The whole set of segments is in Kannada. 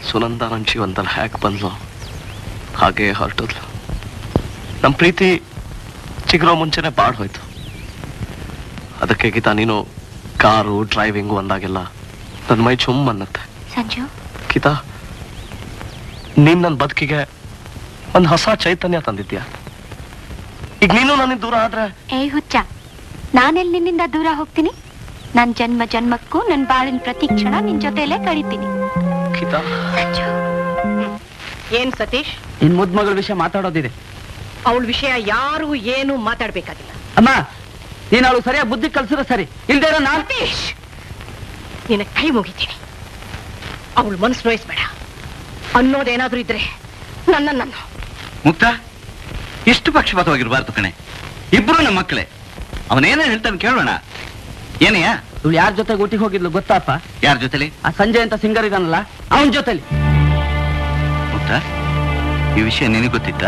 ಸುನಂದ ನನ್ನ ಜೀವನದಲ್ಲಿ ಹ್ಯಾಕ್ ಬಂದ್ಲು ಹಾಗೆ ಹೊರಟದ್ಲು ನಮ್ಮ ಪ್ರೀತಿ ಚಿಗುರೋ ಮುಂಚೆನೆ ಬಾಡ್ ಹೋಯ್ತು ಅದಕ್ಕೆ ಗೀತಾ ನೀನು ಕಾರು ಡ್ರೈವಿಂಗು ಅಂದಾಗೆಲ್ಲ ನನ್ನ ಮೈ ಚುಮ್ ಅನ್ನತ್ತೆ ಸಂಜು ಗೀತಾ ನೀನ್ ನನ್ನ ಬದುಕಿಗೆ ಒಂದು ಹೊಸ ಚೈತನ್ಯ ತಂದಿದ್ಯಾ ಈಗ ನೀನು ನನಗೆ ದೂರ ಆದ್ರೆ ಏಯ್ ಹುಚ್ಚ ನಾನೆಲ್ಲಿ ನಿನ್ನಿಂದ ದೂರ ಹೋಗ್ತೀನಿ ನನ್ ಜನ್ಮ ಜನ್ಮಕ್ಕೂ ನನ್ ಬಾಳಿನ ಪ್ರತಿ ಕ್ಷಣ ನಿನ್ ಜೊತೆಲೇ ಕಳಿತೀನಿ ಗೀತಾ ಸಂಜು ಏನ್ ಸತೀಶ್ ನಿನ್ ಮುದ್ ಮಗಳ ವಿಷಯ ಮಾತಾಡೋದಿದೆ ಅವಳ ವಿಷಯ ಯಾರು ಏನು ಮಾತಾಡ್ಬೇಕಾಗಿಲ್ಲ ಅಮ್ಮ ನೀನ್ ಅವಳು ಸರಿಯಾಗಿ ಬುದ್ಧಿ ಕಲ್ಸಿರೋ ಸರಿ ಇಲ್ದೇ ಇರೋ ನಾನ್ ಸತೀಶ್ ನಿನ್ನ ಕೈ ಮುಗಿತೀನಿ ಅವಳು ಮನಸ್ಸು ನೋಯಿಸ್ಬೇಡ ಅನ್ನೋದೇನಾದ್ರೂ ಇದ್ರೆ ನನ್ನ ನನ್ನ ಮುಕ್ತ ಇಷ್ಟು ಪಕ್ಷಪಾತವಾಗಿರ್ಬಾರ್ದು ಕಣೆ ಇಬ್ರು ನಮ್ಮ ಮಕ್ಕಳೇ ಅವನೇನೇ ಹೇಳ್ತಾನೆ ಕೇಳೋಣ ಏನಯ್ಯ ಇವಳು ಯಾರ ಜೊತೆ ಊಟಿಗೆ ಹೋಗಿದ್ಲು ಗೊತ್ತಾಪ ಯಾರ ಜೊತೆಲಿ ಆ ಸಂಜಯ್ ಅಂತ ಸಿಂಗರ್ ಇದಾನಲ್ಲ ಅವನ ಜೊತೆಲಿ ಮುಕ್ತ ಈ ವಿಷಯ ನಿನಗೆ ಗೊತ್ತಿತ್ತ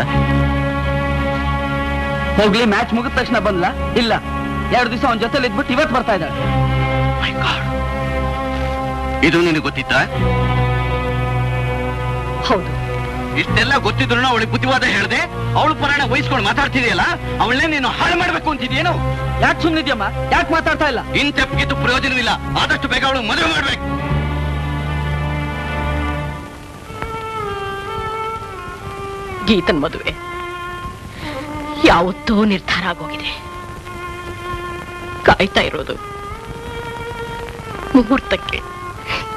ಹೋಗ್ಲಿ ಮ್ಯಾಚ್ ಮುಗಿದ ತಕ್ಷಣ ಬಂದ್ಲ ಇಲ್ಲ ಎರಡು ದಿವಸ ಅವನ ಜೊತೆಲಿ ಇದ್ಬಿಟ್ಟು ಇವತ್ತು ಬರ್ತಾ ಇದ್ದಾಳೆ ಇದು ನಿನಗೆ ಗೊತ್ತಿತ್ತ ಹೌದು ಇಷ್ಟೆಲ್ಲ ಗೊತ್ತಿದ್ರು ಅವಳಿಗೆ ಬುದ್ಧಿವಾದ ಹೇಳ್ದೆ ಅವಳು ಪರಾಣ ವಹಿಸ್ಕೊಂಡು ಮಾತಾಡ್ತಿದೆಯಲ್ಲ ಅವಳನ್ನೇ ನೀನು ಹಾಳು ಮಾಡ್ಬೇಕು ಅಂತಿದ್ಯೇನು ಯಾಕೆ ಸುಮ್ಮನಿದ್ಯಮ್ಮ ಯಾಕೆ ಮಾತಾಡ್ತಾ ಇಲ್ಲ ಇಂತೆಪ್ಪಿಗಿತ್ತು ಪ್ರಯೋಜನವಿಲ್ಲ ಆದಷ್ಟು ಬೇಗ ಅವಳು ಮದುವೆ ಮಾಡ್ಬೇಕು ಗೀತನ್ ಮದುವೆ ಯಾವತ್ತೂ ನಿರ್ಧಾರ ಆಗೋಗಿದೆ ಕಾಯ್ತಾ ಇರೋದು ಮುಹೂರ್ತಕ್ಕೆ